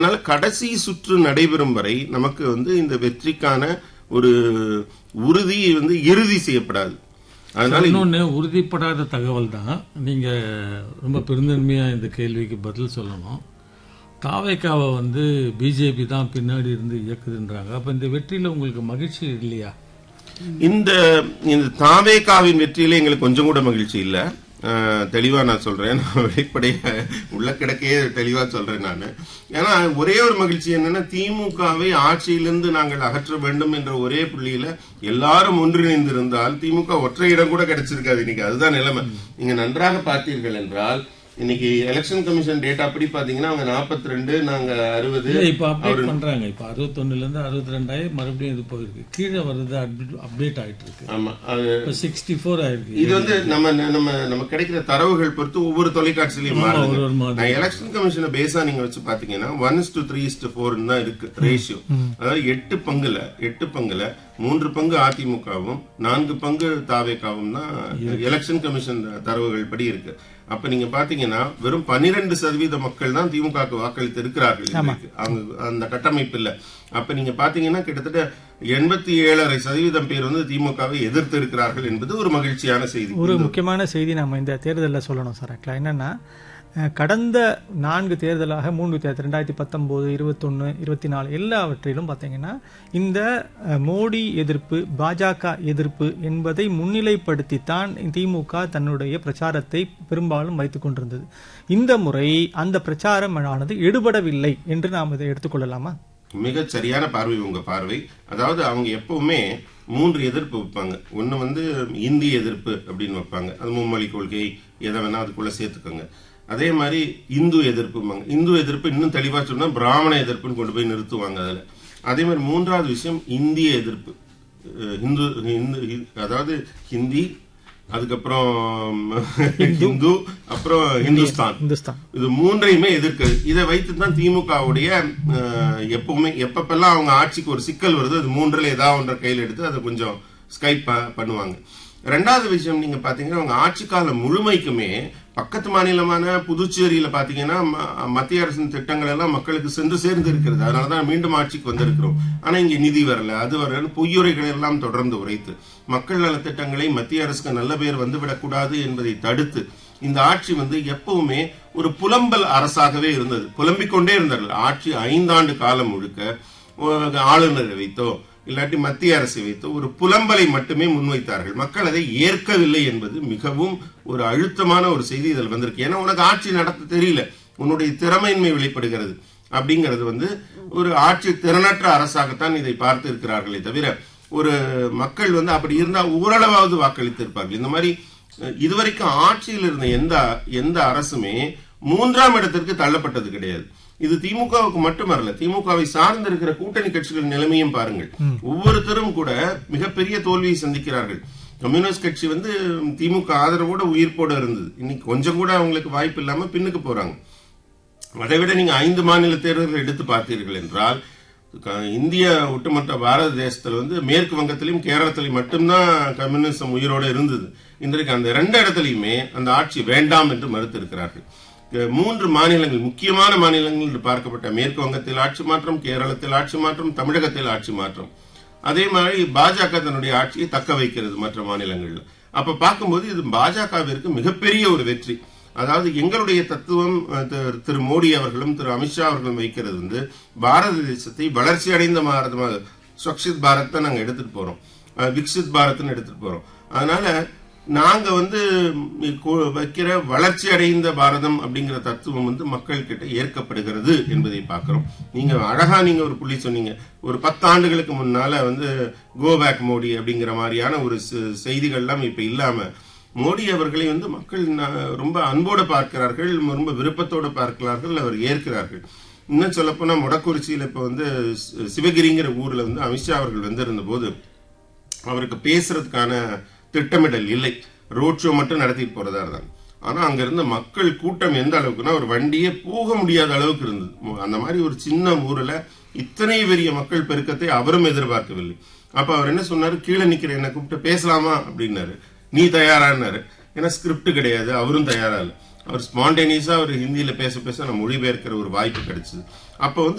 அதனால கடைசி சுற்று நடைபெறும் வரை நமக்கு வந்து இந்த வெற்றிக்கான ஒரு உறுதி வந்து இறுதி செய்யப்படாது அதனால இன்னொன்னு உறுதிப்படாத தகவல் தான் நீங்க ரொம்ப பெருந்தன்மையா இந்த கேள்விக்கு பதில் சொல்லணும் தாவேக்காவை வந்து பிஜேபி தான் பின்னாடி இருந்து இயக்குதுன்றாங்க அப்ப இந்த வெற்றியில உங்களுக்கு மகிழ்ச்சி இல்லையா இந்த இந்த தாவேகாவின் வெற்றியில எங்களுக்கு கொஞ்சம் கூட மகிழ்ச்சி இல்ல அஹ், தெளிவா நான் சொல்றேன் நான் வெளிப்படைய உள்ள கிடக்கையே தெளிவா சொல்றேன் நான் ஏன்னா ஒரே ஒரு மகிழ்ச்சி என்னன்னா திமுகவை ஆட்சியிலிருந்து நாங்கள் அகற்ற வேண்டும் என்ற ஒரே புள்ளியில எல்லாரும் ஒன்றிணைந்திருந்தால் திமுக ஒற்றை இடம் கூட கிடைச்சிருக்காது இன்னைக்கு அதுதான் நிலைமை நீங்க நன்றாக பார்த்தீர்கள் என்றால் இன்னைக்கு எலெக்ஷன் கமிஷன் டேட்டா படி பாத்தீங்கன்னா அவங்க 42 ரெண்டு நாங்க அறுபது இல்ல இப்ப அப்டேட் பண்றாங்க இப்ப அறுபத்தொன்னுல இருந்து அறுபத்தி ரெண்டாயி மறுபடியும் இது போயிருக்கு கீழே வருது அப்டேட் ஆயிட்டு இருக்கு ஆமா அது இப்ப சிக்ஸ்டி ஃபோர் ஆயிருக்கு இது வந்து நம்ம நம்ம நம்ம கிடைக்கிற தரவுகள் பொறுத்து ஒவ்வொரு தொலைக்காட்சியிலையும் மாறுது ஒரு ஒரு மாதிரி நான் எலெக்ஷன் கமிஷனை பேஸா நீங்க வச்சு பாத்தீங்கன்னா one is two three is two தான் இருக்கு ரேஷியோ அதாவது எட்டு பங்குல எட்டு பங்குல மூன்று பங்கு அதிமுகவும் நான்கு பங்கு தாவேக்காவும் தான் எலெக்ஷன் கமிஷன் தரவுகள் படி இருக்கு அப்ப நீங்க பாத்தீங்கன்னா வெறும் பன்னிரண்டு சதவீத மக்கள் தான் திமுகவுக்கு வாக்களித்து இருக்கிறார்கள் இன்றைக்கு. அவங்க அந்த கட்டமைப்பு இல்ல அப்ப நீங்க பாத்தீங்கன்னா கிட்டத்தட்ட எண்பத்தி ஏழரை சதவீதம் பேர் வந்து திமுகவை எதிர்த்து இருக்கிறார்கள் என்பது ஒரு மகிழ்ச்சியான செய்தி ஒரு முக்கியமான செய்தி நம்ம இந்த தேர்தலில் சொல்லணும் சார் ஆக்சுவலாக என்னன்னா அஹ், கடந்த நான்கு தேர்தலாக மூன்று தேர்தல் ரெண்டாயிரத்தி பத்தொம்போது இருபத்தொன்று இருபத்தி நாலு எல்லாவற்றிலும் பார்த்தீங்கன்னா இந்த அஹ், மோடி எதிர்ப்பு பாஜக எதிர்ப்பு என்பதை முன்னிலைப்படுத்தித்தான் திமுக தன்னுடைய பிரச்சாரத்தை பெரும்பாலும் வைத்துக் கொண்டிருந்தது இந்த முறை அந்த பிரச்சாரம் ஆனது எடுபடவில்லை என்று நாம் இதை எடுத்துக்கொள்ளலாமா மிகச் சரியான பார்வை உங்க பார்வை அதாவது அவங்க எப்பவுமே மூன்று எதிர்ப்பு வைப்பாங்க ஒண்ணு வந்து இந்திய எதிர்ப்பு அப்படின்னு வைப்பாங்க அது மும்மொழி கொள்கை எதை வேணா அதுக்குள்ள சேர்த்துக்கோங்க அதே மாதிரி இந்து எதிர்ப்புமாங்க இந்து எதிர்ப்பு இன்னும் தெளிவா சொன்னா பிராமண எதிர்ப்புன்னு கொண்டு போய் நிறுத்துவாங்க அதுல அதே மாதிரி மூன்றாவது விஷயம் இந்திய எதிர்ப்பு அஹ் இந்து இந்து அதாவது ஹிந்தி அதுக்கப்புறம் இந்து அப்புறம் ஹிந்துஸ்தான் இந்துஸ்தான் இது மூன்றையுமே எதிர்க்குது இதை வைத்து தான் திமுகவுடைய எப்பவுமே எப்பப்பெல்லாம் அவங்க ஆட்சிக்கு ஒரு சிக்கல் வருது அது மூன்றுல ஏதாவது ஒன்றை கையில் எடுத்து அதை கொஞ்சம் ஸ்கைப் பண்ணுவாங்க ரெண்டாவது விஷயம் நீங்க பாத்தீங்கன்னா அவங்க ஆட்சி காலம் முழுமைக்குமே பக்கத்து மாநிலமான புதுச்சேரியில பாத்தீங்கன்னா ம- மத்திய அரசின் திட்டங்கள் எல்லாம் மக்களுக்கு சென்று சேர்ந்து இருக்கிறது அதனாலதான் மீண்டும் ஆட்சிக்கு வந்திருக்கிறோம் ஆனா இங்க நிதி வரல அது வரல பொய்யுரைகளை எல்லாம் தொடர்ந்து உரைத்து மக்கள் நல திட்டங்களை மத்திய அரசுக்கு நல்ல பேர் வந்துவிடக் கூடாது என்பதை தடுத்து இந்த ஆட்சி வந்து எப்பவுமே ஒரு புலம்பல் அரசாகவே இருந்தது புலம்பிக் கொண்டே இருந்தார்கள் ஆட்சி ஐந்தாண்டு காலம் முழுக்க ஒரு ஆளுநரை வைத்தோ இல்லாட்டி மத்திய அரசை வைத்தோ ஒரு புலம்பலை மட்டுமே முன்வைத்தார்கள் மக்கள் அதை ஏற்கவில்லை என்பது மிகவும் ஒரு அழுத்தமான ஒரு செய்தி இதில் வந்திருக்கு ஏன்னா உனக்கு ஆட்சி நடத்த தெரியல உன்னுடைய திறமையின்மை வெளிப்படுகிறது அப்படிங்கிறது வந்து ஒரு ஆட்சி திறனற்ற அரசாகத்தான் இதை பார்த்து இருக்கிறார்களே தவிர ஒரு மக்கள் வந்து அப்படி இருந்தா ஓரளவாவது வாக்களித்து இருப்பார்கள் இந்த மாதிரி அஹ், இதுவரைக்கும் ஆட்சியில் இருந்த எந்த எந்த அரசுமே மூன்றாம் இடத்திற்கு தள்ளப்பட்டது கிடையாது இது திமுகவுக்கு மட்டுமல்ல திமுகவை சார்ந்து இருக்கிற கூட்டணி கட்சிகள் நிலைமையும் பாருங்கள் ஒவ்வொருத்தரும் கூட மிகப்பெரிய தோல்வியை சந்திக்கிறார்கள் கம்யூனிஸ்ட் கட்சி வந்து திமுக ஆதரவோட உயிர்ப்போட இருந்தது இன்னைக்கு கொஞ்சம் கூட அவங்களுக்கு வாய்ப்பு இல்லாம பின்னுக்கு போறாங்க அதை விட நீங்க ஐந்து மாநில தேர்தல்கள் எடுத்து பார்த்தீர்கள் என்றால் க- இந்திய ஒட்டுமொத்த பாரத தேசத்துல வந்து மேற்கு வங்கத்திலும் கேரளத்திலும் மட்டும்தான் கம்யூனிசம் உயிரோட இருந்தது இன்றைக்கு அந்த ரெண்டு இடத்துலயுமே அந்த ஆட்சி வேண்டாம் என்று மறுத்திருக்கிறார்கள் க- மூன்று மாநிலங்கள் முக்கியமான மாநிலங்கள் என்று பார்க்கப்பட்ட மேற்கு வங்கத்தில் ஆட்சி மாற்றம் கேரளத்தில் ஆட்சி மாற்றம் தமிழகத்தில் ஆட்சி மாற்றம் அதே மாதிரி பாஜக தன்னுடைய ஆட்சியை தக்க வைக்கிறது மற்ற மாநிலங்கள்ல அப்ப பார்க்கும்போது இது பாஜகவிற்கு மிகப்பெரிய ஒரு வெற்றி அதாவது எங்களுடைய தத்துவம் அஹ், திரு- திரு மோடி அவர்களும் திரு அமித்ஷா அவர்களும் வைக்கிறது வந்து பாரத தேசத்தை வளர்ச்சி அடைந்த பாரதமாக ஸ்வக்ஷித் பாரத் தான் நாங்க எடுத்துட்டு போறோம் அஹ், விக்சித் பாரத்னு எடுத்துட்டு போறோம் அதனால நாங்க வந்து ம், கு- வைக்கிற வளர்ச்சி அடைந்த பாரதம் அப்படிங்கிற தத்துவம் வந்து மக்கள் கிட்ட ஏற்கப்படுகிறது என்பதை பார்க்கிறோம் நீங்க அழகா நீங்க ஒரு புள்ளி சொன்னீங்க ஒரு பத்து ஆண்டுகளுக்கு முன்னால வந்து கோ பேக் மோடி அப்படிங்கிற மாதிரியான ஒரு செ- செய்திகள்லாம் இப்ப இல்லாம மோடி அவர்களை வந்து மக்கள் ந- ரொம்ப அன்போடு பார்க்கிறார்கள் ரொம்ப விருப்பத்தோடு பார்க்கிறார்கள் அவர் ஏற்கிறார்கள் இன்னும் சொல்லப்போனா முடக்குறிச்சியில இப்ப வந்து சி- சிவகிரிங்கிற ஊர்ல வந்து அமித்ஷா அவர்கள் வந்திருந்த போது அவருக்கு பேசுறதுக்கான திட்டமிடல் இல்லை ரோட் ஷோ மட்டும் நடத்திட்டு போறதா இருந்தாங்க ஆனா அங்க இருந்த மக்கள் கூட்டம் எந்த அளவுக்குன்னா ஒரு வண்டியே போக முடியாத அளவுக்கு இருந்தது மு- அந்த மாதிரி ஒரு சின்ன ஊர்ல இத்தனை பெரிய மக்கள் பெருக்கத்தை அவரும் எதிர்பார்க்கவில்லை அப்ப அவர் என்ன சொன்னாரு கீழே நிக்கிற என்ன கூப்பிட்டு பேசலாமா அப்படின்னாரு நீ தயாரானாரு ஏன்னா ஸ்கிரிப்ட் கிடையாது அவரும் தயாரா இல்ல அவர் ஸ்பான்டேனியஸா அவர் ஹிந்தியில பேச பேச நான் மொழிபெயர்க்கிற ஒரு வாய்ப்பு கிடைச்சது அப்போ வந்து